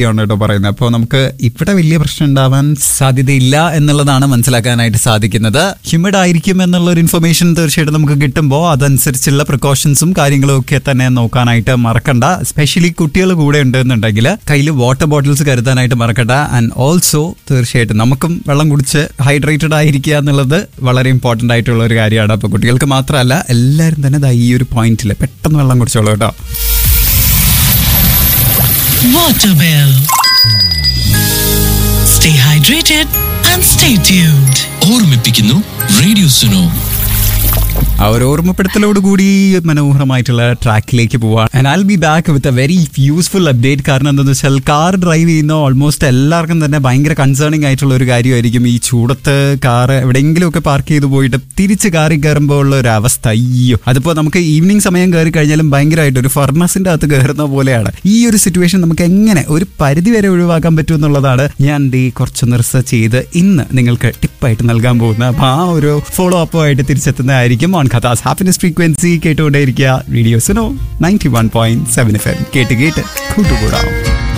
ആണ് കേട്ടോ പറയുന്നത് അപ്പോൾ നമുക്ക് ഇവിടെ വലിയ പ്രശ്നം ഉണ്ടാവാൻ സാധ്യതയില്ല എന്നുള്ളതാണ് മനസ്സിലാക്കാനായിട്ട് സാധിക്കുന്നത് ഹ്യൂമിഡ് ആയിരിക്കും എന്നുള്ള ഒരു ഇൻഫർമേഷൻ തീർച്ചയായിട്ടും നമുക്ക് കിട്ടുമ്പോൾ അതനുസരിച്ചുള്ള പ്രിക്കോഷൻസും കാര്യങ്ങളും ഒക്കെ തന്നെ നോക്കാനായിട്ട് മറക്കണ്ട സ്പെഷ്യലി കുട്ടികൾ കൂടെ ഉണ്ടെന്നുണ്ടെങ്കിൽ കയ്യിൽ വാട്ടർ ബോട്ടിൽസ് കരുതാനായിട്ട് മറക്കണ്ട ആൻഡ് ഓൾസോ തീർച്ചയായിട്ടും നമുക്കും വെള്ളം കുടിച്ച് ഹൈഡ്രേറ്റഡ് ആയിരിക്കുക എന്നുള്ളത് വളരെ ഇമ്പോർട്ടൻ്റ് ആയിട്ടുള്ള ഒരു കാര്യമാണ് അപ്പോൾ കുട്ടികൾക്ക് മാത്രമല്ല എല്ലാവരും തന്നെ ദാ ഈ ഒരു പോയിന്റിൽ പെട്ടെന്ന് വെള്ളം കുടിച്ചോളൂ കേട്ടോ Waterwell. Stay hydrated and stay tuned. ഓർമ്മിപ്പിക്കുന്നു റേഡിയോ സുനോ ആ ഒരു ഓർമ്മപ്പെടുത്തലോട് കൂടി മനോഹരമായിട്ടുള്ള ട്രാക്കിലേക്ക് പോവാം and I be back with a very useful update കാരണം എന്താണെന്ന് വെച്ചാൽ കാർ ഡ്രൈവ് ചെയ്യുന്ന ഓൾമോസ്റ്റ് എല്ലാവർക്കും തന്നെ ഭയങ്കര കൺസേണിംഗ് ആയിട്ടുള്ള ഒരു കാര്യമായിരിക്കും ഈ ചൂടത്ത് കാർ എവിടെയെങ്കിലുമൊക്കെ പാർക്ക് ചെയ്ത് പോയിട്ട് തിരിച്ച് കാറിൽ കയറുമ്പോൾ ഉള്ള ഒരു അവസ്ഥ അയ്യോ അതിപ്പോൾ നമുക്ക് ഈവനിങ് സമയം കയറി കഴിഞ്ഞാലും ഭയങ്കരമായിട്ട് ഒരു ഫർണസിന്റെ അകത്ത് കയറുന്ന പോലെയാണ് ഈ ഒരു സിറ്റുവേഷൻ നമുക്ക് എങ്ങനെ ഒരു പരിധി വരെ ഒഴിവാക്കാൻ പറ്റും എന്നുള്ളതാണ് ഞാൻ ദേ കുറച്ചൊന്ന് റിസർച്ച് ചെയ്ത് ഇന്ന് നിങ്ങൾക്ക് ടിപ്പായിട്ട് നൽകാൻ പോകുന്നത് അപ്പോൾ ആ ഒരു ഫോളോ അപ്പുമായിട്ട് തിരിച്ചെത്തുന്നതായിരിക്കും ഓൺ കഥാസ് ഹാപ്പിനെസ് ഫ്രീക്വൻസി കേട്ടുകൊണ്ടേയിരിക്കുക റേഡിയോസിനോ ninety one point seven F M കേട്ട് കേട്ട് കൂട്ടുകൂടാം